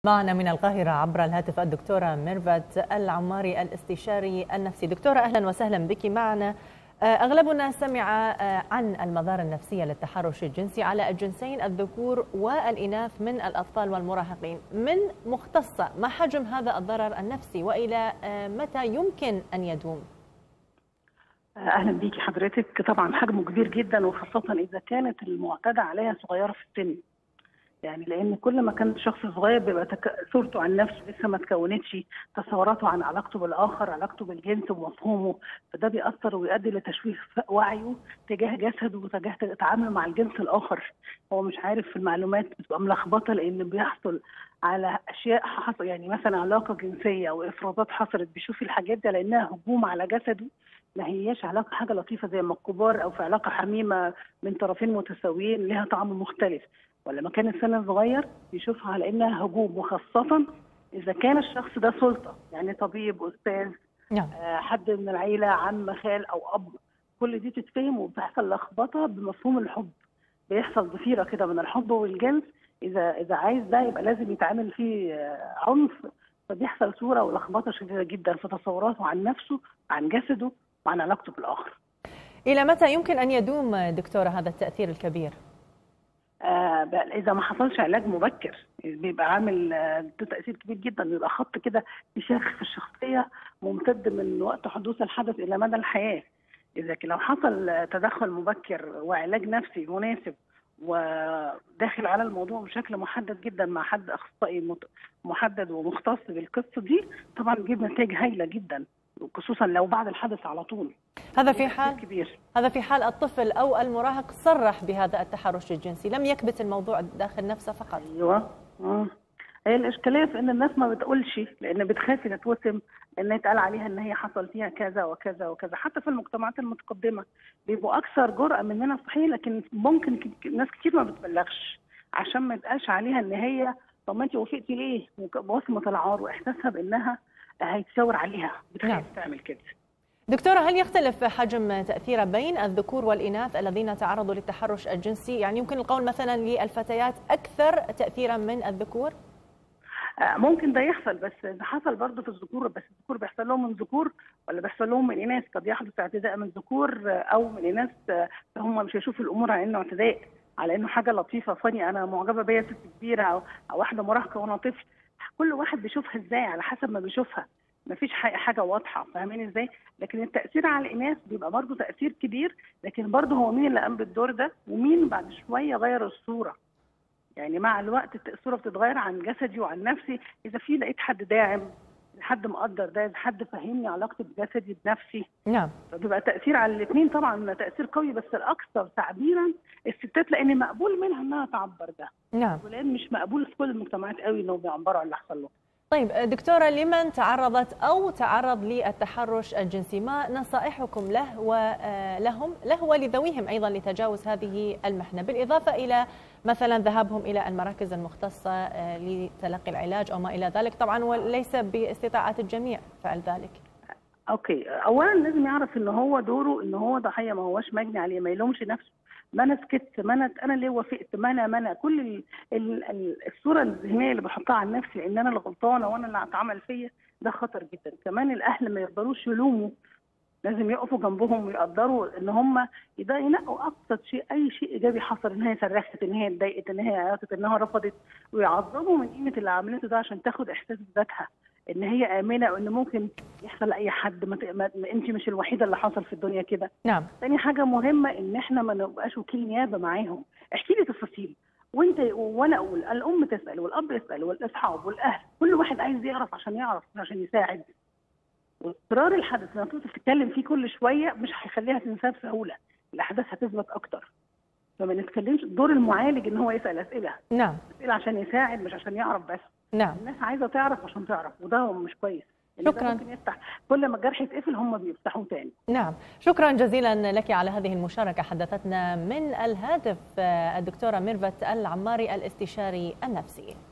معنا من القاهرة عبر الهاتف الدكتورة ميرفت العماري الاستشاري النفسي دكتورة أهلا وسهلا بك معنا أغلبنا سمع عن المضار النفسية للتحرش الجنسي على الجنسين الذكور والإناث من الأطفال والمراهقين من مختصة ما حجم هذا الضرر النفسي وإلى متى يمكن أن يدوم؟ اهلا بيكي حضرتك طبعا حجمه كبير جدا وخاصه اذا كانت المعتدى عليها صغيره في السن يعني لان كل ما كان شخص صغير بيبقى تك... صورته عن نفسه لسه ما تكونتش تصوراته عن علاقته بالاخر علاقته بالجنس ومفهومه فده بيأثر ويؤدي لتشويه وعيه تجاه جسده وتجاه تعامله مع الجنس الاخر هو مش عارف في المعلومات بتبقى ملخبطه لان بيحصل على اشياء حصل يعني مثلا علاقه جنسيه او افرازات حصلت بيشوف الحاجات دي لانها هجوم على جسده ما هياش علاقه حاجه لطيفه زي ما الكبار او في علاقه حميمه من طرفين متساويين لها طعم مختلف ولما كان السن صغير يشوفها على انها هجوم وخاصه اذا كان الشخص ده سلطه يعني طبيب استاذ نعم. آه حد من العيله عم خال او اب كل دي تتفهم وبتحصل لخبطه بمفهوم الحب بيحصل ضفيره كده من الحب والجنس اذا اذا عايز ده يبقى لازم يتعامل فيه آه عنف فبيحصل صوره ولخبطه شديده جدا في تصوراته عن نفسه عن جسده وعن علاقته بالاخر. الى متى يمكن ان يدوم دكتوره هذا التاثير الكبير؟ آه اذا ما حصلش علاج مبكر بيبقى عامل آه تاثير كبير جدا بيبقى خط كده شاخ في الشخصيه ممتد من وقت حدوث الحدث الى مدى الحياه اذا لو حصل تدخل مبكر وعلاج نفسي مناسب وداخل على الموضوع بشكل محدد جدا مع حد اخصائي محدد ومختص بالقصه دي طبعا بيجيب نتائج هايله جدا خصوصا لو بعد الحدث على طول هذا في حال كبير هذا في حال الطفل او المراهق صرح بهذا التحرش الجنسي لم يكبت الموضوع داخل نفسه فقط ايوه مم. هي الاشكاليه في ان الناس ما بتقولش لان بتخاف تتوسم ان يتقال عليها ان هي حصل فيها كذا وكذا وكذا حتى في المجتمعات المتقدمه بيبقوا اكثر جرأه مننا صحيح لكن ممكن ناس كتير ما بتبلغش عشان ما يتقالش عليها ان هي طب ما انت وافقتي ليه؟ بوصمه العار واحساسها بانها هيتشاور عليها بتخاف نعم. تعمل كده دكتورة هل يختلف حجم تأثيره بين الذكور والإناث الذين تعرضوا للتحرش الجنسي؟ يعني يمكن القول مثلا للفتيات أكثر تأثيرا من الذكور؟ ممكن ده يحصل بس ده حصل برضه في الذكور بس الذكور بيحصل لهم من ذكور ولا بيحصل لهم من اناث قد يحدث اعتداء من ذكور او من اناث هم مش هيشوفوا الامور على انه اعتداء على انه حاجه لطيفه فاني انا معجبه بيا ست كبيره او, أو واحده مراهقه وانا طفل كل واحد بيشوفها ازاي على حسب ما بيشوفها مفيش حاجه واضحه فاهمين ازاي لكن التاثير على الاناث بيبقى برضه تاثير كبير لكن برضه هو مين اللي قام بالدور ده ومين بعد شويه غير الصوره يعني مع الوقت الصوره بتتغير عن جسدي وعن نفسي اذا في لقيت حد داعم حد مقدر ده حد فهمني علاقتي بجسدي بنفسي نعم فبيبقى تاثير على الاثنين طبعا تاثير قوي بس الاكثر تعبيرا الستات لان مقبول منها انها تعبر ده نعم ولان مش مقبول في كل المجتمعات قوي انهم بيعبروا عن اللي حصل لهم طيب دكتورة لمن تعرضت أو تعرض للتحرش الجنسي ما نصائحكم له ولهم له ولذويهم أيضا لتجاوز هذه المحنة بالإضافة إلى مثلا ذهابهم إلى المراكز المختصة لتلقي العلاج أو ما إلى ذلك طبعا وليس باستطاعة الجميع فعل ذلك اوكي اولا لازم يعرف ان هو دوره ان هو ضحيه ما هوش مجني عليه ما يلومش نفسه ما انا سكت ما انا انا ليه وافقت ما انا ما انا كل ال ال ال الصوره الذهنيه اللي بحطها عن نفسي ان انا اللي غلطانه وانا اللي اتعمل فيا ده خطر جدا كمان الاهل ما يقدروش يلوموا لازم يقفوا جنبهم ويقدروا ان هم ينقوا ابسط شيء اي شيء ايجابي حصل ان هي صرخت ان هي اتضايقت ان هي عيطت انها رفضت ويعظموا من قيمه اللي عملته ده عشان تاخد احساس بذاتها ان هي امنه وان ممكن يحصل لاي حد ما, ما, ما انت مش الوحيده اللي حصل في الدنيا كده نعم تاني حاجه مهمه ان احنا ما نبقاش وكيل نيابه معاهم احكي لي تفاصيل وانت وانا اقول الام تسال والاب يسال والاصحاب والاهل كل واحد عايز يعرف عشان يعرف عشان يساعد واضطرار الحدث لما تفضل تتكلم فيه كل شويه مش هيخليها تنساه بسهوله الاحداث هتثبت اكتر فما نتكلمش دور المعالج ان هو يسال اسئله نعم اسئله عشان يساعد مش عشان يعرف بس نعم الناس عايزه تعرف عشان تعرف وده هو مش كويس شكرا ممكن يفتح كل ما الجرح يتقفل هم بيفتحوه تاني نعم شكرا جزيلا لك على هذه المشاركه حدثتنا من الهاتف الدكتوره ميرفت العماري الاستشاري النفسي